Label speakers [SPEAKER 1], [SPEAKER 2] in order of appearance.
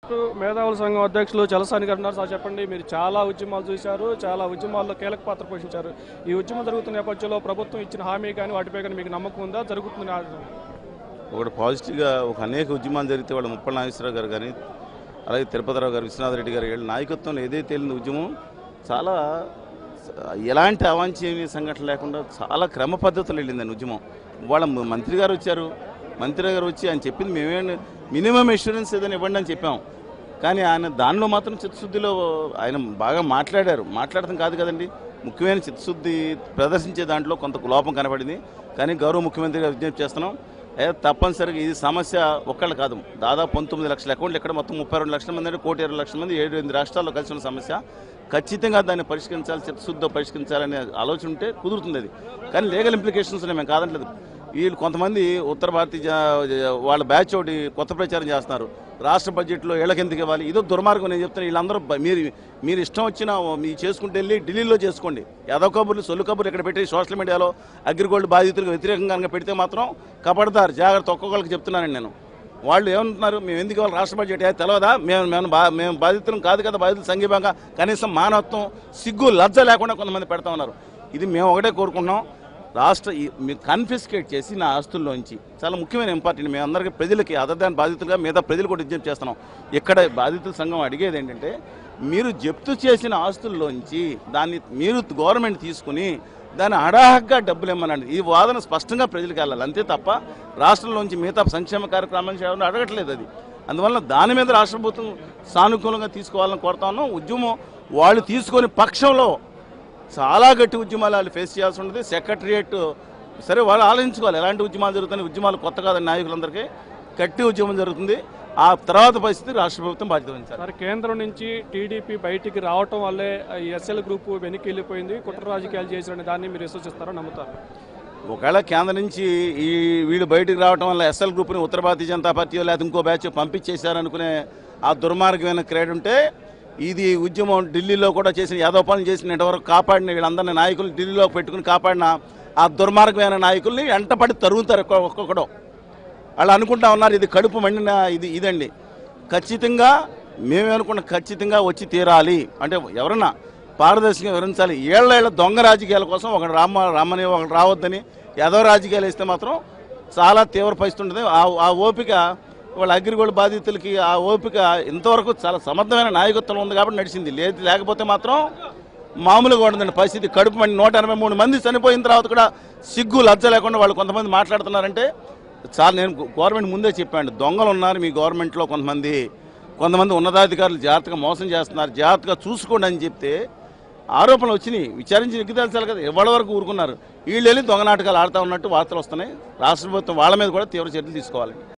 [SPEAKER 1] పాటు మేధావుల సంఘం అధ్యక్షులు చలసాని గారు ఉన్నారు సార్ చెప్పండి మీరు చాలా ఉద్యమాలు చూశారు చాలా ఉద్యమాల్లో కీలక పాత్ర పోషించారు ఈ ఉద్యమం జరుగుతున్న నేపథ్యంలో ప్రభుత్వం ఇచ్చిన హామీ కానీ వాటిపై కానీ మీకు నమ్మకం ఉందా జరుగుతుంది
[SPEAKER 2] ఒకటి పాజిటివ్గా ఒక అనేక ఉద్యమాలు జరిగితే వాళ్ళ ముప్పల నాగేశ్వరరావు గారు కానీ అలాగే తిరుపతిరావు గారు విశ్వనాథ్ రెడ్డి గారు వీళ్ళ నాయకత్వంలో ఏదైతే వెళ్ళిన ఉద్యమం చాలా స- ఎలాంటి అవాంఛనీయ సంఘటన లేకుండా చాలా క్రమ పద్ధతిలో వెళ్ళిందండి ఉద్యమం వాళ్ళ మ- మంత్రి గారు వచ్చారు మంత్రి గారు వచ్చి ఆయన చెప్పింది మేమే మినిమం ఇన్సూరెన్స్ ఏదైనా ఇవ్వండి అని చెప్పాం కానీ ఆయన దానిలో మాత్రం చిత్తశుద్ధిలో ఆయన బాగా మాట్లాడారు మాట్లాడటం కాదు కదండి ముఖ్యమైన చిత్తశుద్ధి ప్రదర్శించే దాంట్లో కొంత లోపం కనబడింది కానీ గౌరవ ముఖ్యమంత్రి గారు విజ్ఞప్తి చేస్తున్నాం ఏ తప్పనిసరిగా ఇది సమస్య ఒక్కళ్ళు కాదు దాదాపు పంతొమ్మిది లక్షల అకౌంట్లు ఇక్కడ మొత్తం ముప్పై రెండు లక్షల మంది అంటే కోటి ఇరవై లక్షల మంది ఏడు ఎనిమిది రాష్ట్రాల్లో కలిసి ఉన్న సమస్య ఖచ్చితంగా దాన్ని పరిష్కరించాలి చిత్తశుద్ధితో పరిష్కరించాలనే ఆలోచన ఉంటే కుదురుతుంది అది కానీ లీగల్ ఇంప్లికేషన్స్ ఉన్నాయి మేము కాదంటలేదు వీళ్ళు కొంతమంది ఉత్తర భారతీయ జా- వాళ్ళ బ్యాచ్ ఒకటి కొత్త ప్రచారం చేస్తున్నారు రాష్ట్ర బడ్జెట్లో ఏళ్ళకి ఎందుకు ఇవ్వాలి ఇదో దుర్మార్గం నేను చెప్తాను వీళ్ళందరూ బ- మీరు మీరు ఇష్టం వచ్చిన మీ చేసుకుంటే వెళ్ళి ఢిల్లీలో చేసుకోండి యాదవ్ కబుర్లు సొల్లు కబుర్లు ఇక్కడ పెట్టి సోషల్ మీడియాలో అగ్రిగోల్డ్ బాధితులకు వ్యతిరేకంగా కనుక పెడితే మాత్రం కపడతారు జాగ్రత్త ఒక్కొక్కరికి చెప్తున్నానండి నేను వాళ్ళు ఏమంటున్నారు మేము ఎందుకు ఇవ్వాలి రాష్ట్ర బడ్జెట్ ఏ తెలియదా మేము మేము బా మేము బాధితులం కాదు కదా బాధితులు సంఘీభంగా కనీసం మానవత్వం సిగ్గు లజ్జ లేకుండా కొంతమంది పెడతా ఉన్నారు ఇది మేము ఒకటే కోరుకుంటున్నాం రాష్ట్ర ఈ- మీరు కన్ఫిస్కేట్ చేసి నా ఆస్తుల్లోంచి చాలా ముఖ్యమైన ఇంపార్టెంట్ మేము అందరికీ ప్రజలకి అదర్ దాని బాధితులుగా మిగతా ప్రజలు కూడా విజ్ఞప్తి చేస్తున్నాం ఇక్కడ బాధితుల సంఘం అడిగేది ఏంటంటే మీరు జప్తు చేసిన ఆస్తుల్లోంచి దాన్ని మీరు గవర్నమెంట్ తీసుకుని దాన్ని అడాహగ్గా డబ్బులు ఇమ్మనండి ఈ వాదన స్పష్టంగా ప్రజలకు వెళ్ళాలి అంతే తప్ప రాష్ట్రంలోంచి మిగతా సంక్షేమ కార్యక్రమాలు చేయాలని అడగట్లేదు అది అందువల్ల దాని మీద రాష్ట్ర ప్రభుత్వం సానుకూలంగా తీసుకోవాలని కోరుతా ఉన్నాం ఉద్యమం వాళ్ళు తీసుకొని పక్షంలో చాలా గట్టి ఉద్యమాలు వాళ్ళు ఫేస్ చేయాల్సి ఉంటుంది సెక్రటరియట్ సరే వాళ్ళు ఆలోచించుకోవాలి ఎలాంటి ఉద్యమాలు జరుగుతున్నాయి ఉద్యమాలు కొత్త కాదని నాయకులందరికీ గట్టి ఉద్యమం జరుగుతుంది ఆ తర్వాత పరిస్థితి రాష్ట్ర ప్రభుత్వం బాధ్యత వహించాలి
[SPEAKER 1] సార్ కేంద్రం నుంచి టీడీపీ బయటికి రావటం వల్లే ఈ ఎస్ఎల్ గ్రూప్ వెనక్కి వెళ్ళిపోయింది కుట్ర రాజకీయాలు చేసిన దాన్ని మీరు విశ్వసిస్తారో నమ్ముతారు
[SPEAKER 2] ఒకవేళ కేంద్రం నుంచి ఈ వీళ్ళు బయటికి రావడం వల్ల ఎస్ఎల్ గ్రూప్ని ఉత్తర భారతీయ జనతా పార్టీ లేదా ఇంకో బ్యాచ్ పంపించేశారనుకునే ఆ దుర్మార్గమైన క్రేడ్ ఉంటే ఇది ఉద్యమం ఢిల్లీలో కూడా చేసిన యాదవ పనులు చేసిన ఇంతవరకు కాపాడిన వీళ్ళందరినీ నాయకులు ఢిల్లీలో పెట్టుకుని కాపాడిన ఆ దుర్మార్గమైన నాయకుల్ని వెంటపడి తరుగుతారు ఒక్కొ- ఒక్కొక్కడు వాళ్ళు అనుకుంటా ఉన్నారు ఇది కడుపు మండిన ఇది ఇదండి ఖచ్చితంగా మేమేమనుకున్న ఖచ్చితంగా వచ్చి తీరాలి అంటే ఎవరన్నా పారదర్శకంగా వివరించాలి ఏళ్ళ ఏళ్ళ దొంగ రాజకీయాల కోసం ఒకటి రామ రామని ఒకటి రావద్దని ఏదో రాజకీయాలు వేస్తే మాత్రం చాలా తీవ్ర పరిస్థితి ఉంటుంది ఆ ఆ ఓపిక వాళ్ళ అగ్రిగోల్డ్ బాధితులకి ఆ ఓపిక ఇంతవరకు చాలా సమర్థమైన నాయకత్వం ఉంది కాబట్టి నడిచింది లేదు లేకపోతే మాత్రం మామూలుగా ఉండదండి పరిస్థితి కడుపు మండి నూట ఎనభై మూడు మంది చనిపోయిన తర్వాత కూడా సిగ్గు లజ్జ లేకుండా వాళ్ళు కొంతమంది మాట్లాడుతున్నారంటే చాలా నేను గవర్నమెంట్ ముందే చెప్పాను దొంగలు ఉన్నారు మీ గవర్నమెంట్లో కొంతమంది కొంతమంది ఉన్నతాధికారులు జాగ్రత్తగా మోసం చేస్తున్నారు జాగ్రత్తగా చూసుకోండి అని చెప్తే ఆరోపణలు వచ్చినాయి విచారించి ఎగ్గుదాల్చాలి కదా ఎవరి వరకు ఊరుకున్నారు వీళ్ళు వెళ్ళి దొంగ నాటకాలు ఆడుతూ ఉన్నట్టు వార్తలు వస్తున్నాయి రాష్ట్ర ప్రభుత్వం వాళ్ళ మీద కూడా తీవ్ర చర్యలు తీసుకోవాలి